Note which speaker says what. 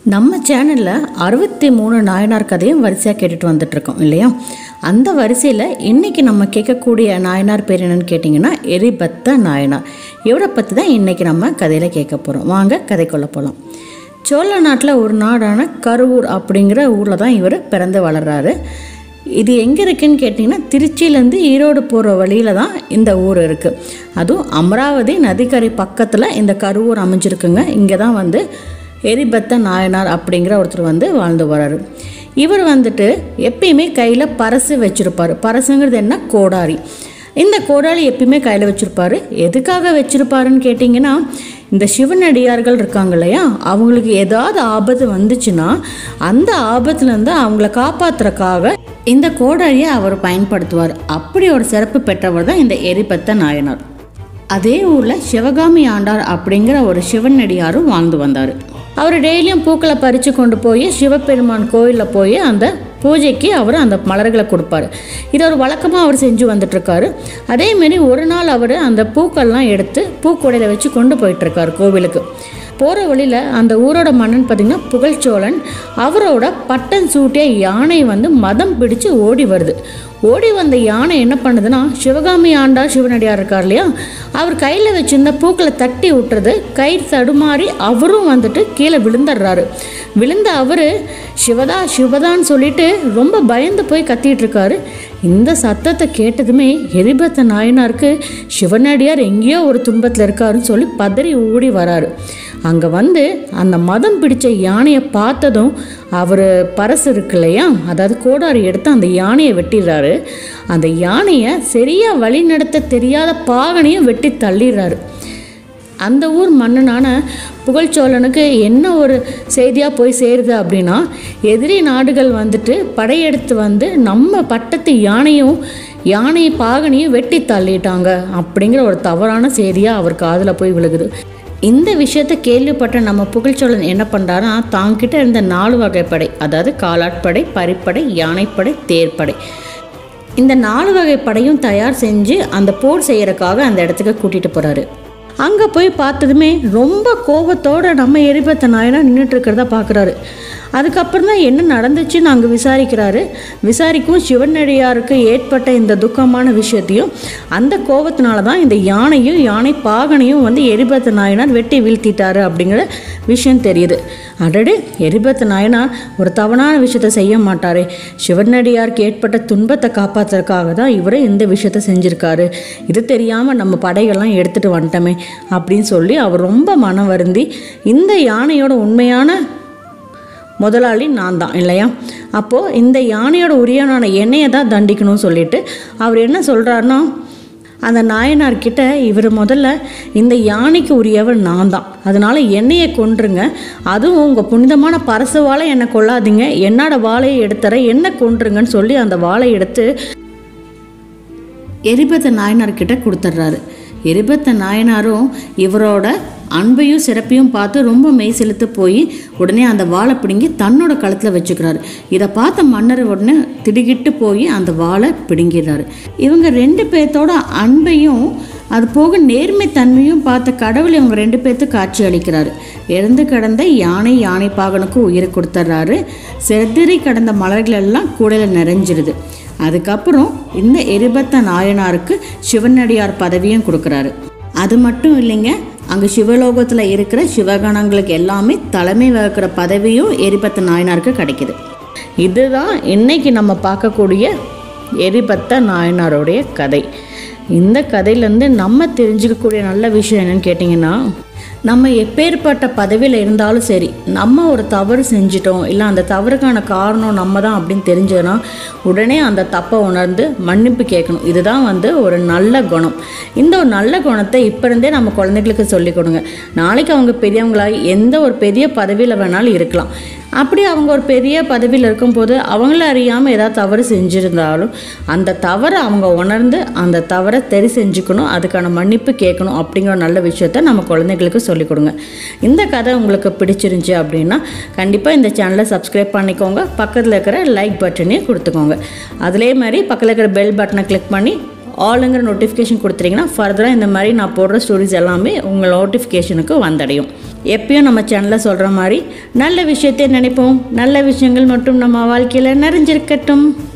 Speaker 1: நம்ம சேனலில் அறுபத்தி மூணு நாயனார் கதையும் வரிசையாக கேட்டுட்டு வந்துட்ருக்கோம் இல்லையா அந்த வரிசையில் இன்றைக்கி நம்ம கேட்கக்கூடிய நாயனார் பேர் என்னன்னு கேட்டிங்கன்னா எரிபத்த நாயனார் இவரை பற்றி தான் இன்றைக்கி நம்ம கதையில் கேட்க போகிறோம் வாங்க கதைக்குள்ள போகலாம் சோழ நாட்டில் ஒரு நாடான கருவூர் அப்படிங்கிற ஊரில் தான் இவர் பிறந்து வளர்றாரு இது எங்கே இருக்குன்னு கேட்டிங்கன்னா திருச்சியிலேருந்து ஈரோடு போகிற வழியில் தான் இந்த ஊர் இருக்குது அதுவும் அமராவதி நதிக்கரை பக்கத்தில் இந்த கருவூர் அமைஞ்சிருக்குங்க இங்கே தான் வந்து எரிபத்த நாயனார் அப்படிங்கிற ஒருத்தர் வந்து வாழ்ந்து வராரு இவர் வந்துட்டு எப்பயுமே கையில் பரசு வச்சுருப்பார் பரசுங்கிறது என்ன கோடாரி இந்த கோடாளி எப்பயுமே கையில் வச்சுருப்பாரு எதுக்காக வச்சுருப்பாருன்னு கேட்டிங்கன்னா இந்த சிவனடியார்கள் இருக்காங்க இல்லையா அவங்களுக்கு ஏதாவது ஆபத்து வந்துச்சுன்னா அந்த ஆபத்துலேருந்து அவங்கள காப்பாற்றுறக்காக இந்த கோடாரியை அவர் பயன்படுத்துவார் அப்படி ஒரு சிறப்பு பெற்றவர் தான் இந்த எரிபத்த நாயனார் அதே ஊரில் சிவகாமி ஆண்டார் அப்படிங்கிற ஒரு சிவனடியாரும் வாழ்ந்து வந்தார் அவர் டெய்லியும் பூக்களை பறித்து கொண்டு போய் சிவபெருமான் கோயிலில் போய் அந்த பூஜைக்கு அவர் அந்த மலர்களை கொடுப்பாரு இது ஒரு வழக்கமாக அவர் செஞ்சு வந்துட்டுருக்காரு அதேமாரி ஒரு நாள் அவர் அந்த பூக்கள்லாம் எடுத்து பூக்கூடையில் வச்சு கொண்டு போயிட்டுருக்காரு கோவிலுக்கு போகிற வழியில் அந்த ஊரோட மன்னன் பார்த்திங்கன்னா புகழ்ச்சோழன் அவரோட பட்டன் சூட்டிய யானை வந்து மதம் பிடிச்சு ஓடி வருது ஓடி வந்த யானை என்ன பண்ணுதுன்னா சிவகாமி ஆண்டார் சிவனடியார் இருக்கார் இல்லையா அவர் கையில் வச்சிருந்த பூக்களை தட்டி விட்டுறது கை தடுமாறி அவரும் வந்துட்டு கீழே விழுந்துடுறாரு விழுந்த அவர் சிவதா சிவதான்னு சொல்லிட்டு ரொம்ப பயந்து போய் கத்திட்டு இருக்காரு இந்த சத்தத்தை கேட்டதுமே எரிபத்த நாயனாருக்கு சிவனடியார் எங்கேயோ ஒரு துன்பத்தில் இருக்காருன்னு சொல்லி பதறி ஓடி வராரு அங்கே வந்து அந்த மதம் பிடிச்ச யானையை பார்த்ததும் அவர் பரசு இருக்கு இல்லையா அதாவது கோடாரி எடுத்து அந்த யானையை வெட்டிடுறாரு அந்த யானையை சரியாக வழி நடத்த தெரியாத பாகனையும் வெட்டி தள்ளிடுறாரு அந்த ஊர் மன்னனான புகழ்ச்சோழனுக்கு என்ன ஒரு செய்தியாக போய் சேருது அப்படின்னா எதிரி நாடுகள் வந்துட்டு படையெடுத்து வந்து நம்ம பட்டத்து யானையும் யானை பாகனையும் வெட்டி தள்ளிட்டாங்க அப்படிங்கிற ஒரு தவறான செய்தியாக அவர் காதில் போய் விழுகுது இந்த விஷயத்தை கேள்விப்பட்ட நம்ம புகழ்ச்சோழன் என்ன பண்ணுறாருன்னா தாங்கிட்ட இருந்த நாலு வகைப்படை அதாவது காலாட்படை பரிப்படை யானைப்படை தேர்ப்படை இந்த நாலு வகை படையும் தயார் செஞ்சு அந்த போர் செய்யறதுக்காக அந்த இடத்துக்கு கூட்டிகிட்டு போகிறாரு அங்கே போய் பார்த்ததுமே ரொம்ப கோபத்தோட நம்ம எரிபத்த நாயனா நின்றுட்டு இருக்கிறத பார்க்குறாரு அதுக்கப்புறம் தான் என்ன நடந்துச்சுன்னு அங்கே விசாரிக்கிறாரு விசாரிக்கும் சிவனடியாருக்கு ஏற்பட்ட இந்த துக்கமான விஷயத்தையும் அந்த கோபத்தினால தான் இந்த யானையும் யானை பாகனையும் வந்து எரிபத்த நாயனார் வெட்டி வீழ்த்திட்டாரு அப்படிங்கிற விஷயம் தெரியுது அடடு எரிபத்த நாயனார் ஒரு தவறான விஷயத்தை செய்ய மாட்டாரே சிவனடியாருக்கு ஏற்பட்ட துன்பத்தை காப்பாற்றுறதுக்காக தான் இவர் இந்த விஷயத்த செஞ்சுருக்காரு இது தெரியாமல் நம்ம படைகள்லாம் எடுத்துகிட்டு வந்துட்டோமே அப்படின்னு சொல்லி அவர் ரொம்ப மனம் வருந்தி இந்த யானையோட உண்மையான முதலாளி நான் தான் இல்லையா அப்போது இந்த யானையோட உரியனான எண்ணெயை தான் தண்டிக்கணும்னு சொல்லிட்டு அவர் என்ன சொல்கிறாருன்னா அந்த நாயனார்கிட்ட இவர் முதல்ல இந்த யானைக்கு உரியவர் நான் தான் அதனால் என்னையை கொன்றுங்க அதுவும் உங்கள் புனிதமான பரசுவாலை என்னை கொள்ளாதீங்க என்னோட வாழையை எடுத்துற என்ன கொன்றுங்கன்னு சொல்லி அந்த வாழை எடுத்து எரிபத்த நாயனார்கிட்ட கொடுத்துட்றாரு எரிபத்த நாயனாரும் இவரோட அன்பையும் சிறப்பையும் பார்த்து ரொம்ப மெய் செலுத்து போய் உடனே அந்த வாழை பிடுங்கி தன்னோட கழுத்தில் வச்சுக்கிறாரு இதை பார்த்த மன்னர் உடனே திடுகிட்டு போய் அந்த வாழை பிடுங்கிடுறாரு இவங்க ரெண்டு பேர்த்தோட அன்பையும் அது போக நேர்மை தன்மையும் பார்த்த கடவுள் இவங்க ரெண்டு பேர்த்துக்கு காட்சி அளிக்கிறாரு இறந்து கிடந்த யானை யானை பாகனுக்கு உயிர் கொடுத்துட்றாரு செதறி கடந்த மலர்கள் எல்லாம் கூடையில் நிறைஞ்சிருது அதுக்கப்புறம் இந்த எரிபத்த நாயனாருக்கு சிவனடியார் பதவியும் கொடுக்குறாரு அது மட்டும் இல்லைங்க அங்கே சிவலோகத்தில் இருக்கிற சிவகணங்களுக்கு எல்லாமே தலைமை வகிக்கிற பதவியும் எரிபத்த நாயனாருக்கு கிடைக்குது இதுதான் இன்னைக்கு நம்ம பார்க்கக்கூடிய எரிபத்த நாயனாருடைய கதை இந்த கதையிலேருந்து நம்ம தெரிஞ்சுக்கக்கூடிய நல்ல விஷயம் என்னன்னு கேட்டிங்கன்னா நம்ம எப்பேற்பட்ட பதவியில் இருந்தாலும் சரி நம்ம ஒரு தவறு செஞ்சிட்டோம் இல்லை அந்த தவறுக்கான காரணம் நம்ம தான் அப்படின்னு தெரிஞ்சதுன்னா உடனே அந்த தப்பை உணர்ந்து மன்னிப்பு கேட்கணும் இதுதான் வந்து ஒரு நல்ல குணம் இந்த ஒரு நல்ல குணத்தை இப்போ இருந்தே நம்ம குழந்தைகளுக்கு சொல்லிக் கொடுங்க நாளைக்கு அவங்க பெரியவங்களாகி எந்த ஒரு பெரிய பதவியில் வேணாலும் இருக்கலாம் அப்படி அவங்க ஒரு பெரிய பதவியில் இருக்கும்போது அவங்கள அறியாமல் ஏதாவது தவறு செஞ்சுருந்தாலும் அந்த தவறை அவங்க உணர்ந்து அந்த தவறை தெரி செஞ்சுக்கணும் அதுக்கான மன்னிப்பு கேட்கணும் அப்படிங்கிற நல்ல விஷயத்த நம்ம குழந்தைகளுக்கு சொல்லிக் கொடுங்க இந்த கதை உங்களுக்கு பிடிச்சிருந்துச்சி அப்படின்னா கண்டிப்பாக இந்த சேனலை சப்ஸ்கிரைப் பண்ணிக்கோங்க பக்கத்தில் இருக்கிற லைக் பட்டனையும் கொடுத்துக்கோங்க அதிலே மாதிரி பக்கத்தில் இருக்கிற பெல் பட்டனை கிளிக் பண்ணி ஆளுங்கிற நோட்டிஃபிகேஷன் கொடுத்துட்டிங்கன்னா ஃபர்தராக இந்த மாதிரி நான் போடுற ஸ்டோரிஸ் எல்லாமே உங்கள் நோட்டிஃபிகேஷனுக்கு வந்தடையும் எப்பயும் நம்ம சேனலில் சொல்கிற மாதிரி நல்ல விஷயத்தை நினைப்போம் நல்ல விஷயங்கள் மட்டும் நம்ம வாழ்க்கையில் நிறைஞ்சிருக்கட்டும்